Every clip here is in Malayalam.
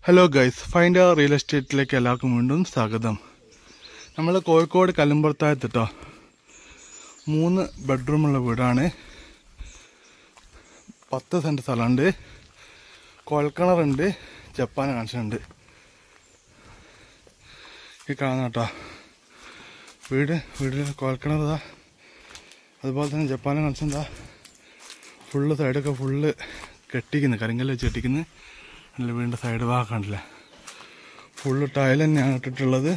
ഹലോ ഗൈസ് ഫൈൻഡ് റിയൽ എസ്റ്റേറ്റിലേക്ക് എല്ലാവർക്കും വീണ്ടും സ്വാഗതം നമ്മൾ കോഴിക്കോട് കല്ലുമ്പുറത്തായത്ത് കേട്ടോ മൂന്ന് ബെഡ്റൂമുള്ള വീടാണ് പത്ത് സെൻറ്റ് സ്ഥലമുണ്ട് കോൽക്കിണറുണ്ട് ജപ്പാൻ കണക്ഷനുണ്ട് ഈ കാണുന്ന കേട്ടോ വീട് വീടിൽ കോൽക്കിണർ ഇതാ അതുപോലെ തന്നെ ജപ്പാൻ കണക്ഷൻ ഇതാ ഫുള്ള് സൈഡൊക്കെ ഫുള്ള് കെട്ടിക്കുന്നു കരിങ്കല്ല് വെച്ച് കെട്ടിക്കുന്നു അല്ല വീടിൻ്റെ സൈഡ് ഭാഗം കണ്ടില്ല ഫുള്ള് ടൈൽ തന്നെയാണ് ഇട്ടിട്ടുള്ളത്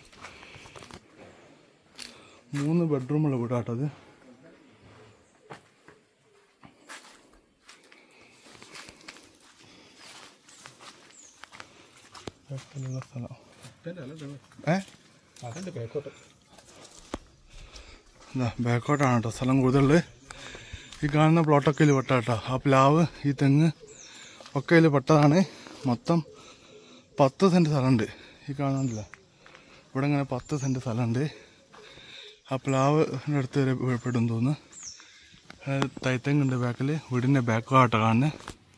മൂന്ന് ബെഡ്റൂമുള്ള വീടാട്ടത് സ്ഥലം ഏ അതിന്റെ ബാക്കോട്ട് എന്താ ബാക്കോട്ടാണ് കേട്ടോ സ്ഥലം കൂടുതൽ ഈ കാണുന്ന പ്ലോട്ടൊക്കെ ഇതിൽ പെട്ടാട്ടോ ആ പ്ലാവ് ഈ തെങ്ങ് ഒക്കെ ഇതിൽ പെട്ടതാണ് മൊത്തം പത്ത് സെൻറ്റ് സ്ഥലമുണ്ട് ഈ കാണുന്നില്ല ഇവിടെ ഇങ്ങനെ പത്ത് സെൻറ്റ് സ്ഥലമുണ്ട് ആ പ്ലാവ് അടുത്ത് വരെ പെടും തോന്നുന്നു അത് തൈത്തെങ്ങുണ്ട് ബാക്കിൽ വീടിൻ്റെ ബാക്കാട്ടോ കാണുന്നത്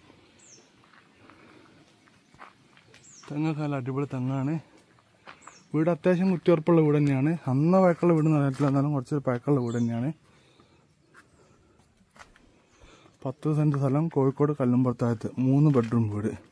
തെങ്ങൊക്കെ നല്ല അടിപൊളി തെങ്ങാണ് വീട് അത്യാവശ്യം കുറ്റിയുറപ്പുള്ള വീട് തന്നെയാണ് അന്ന പഴക്കമുള്ള വീട് പറഞ്ഞിട്ടില്ല എന്നാലും കുറച്ച് പഴക്കമുള്ള വീട് തന്നെയാണ് പത്ത് സെൻറ്റ് സ്ഥലം കോഴിക്കോട് കല്ലുംപുറത്തായത്ത് മൂന്ന് ബെഡ്റൂം വീട്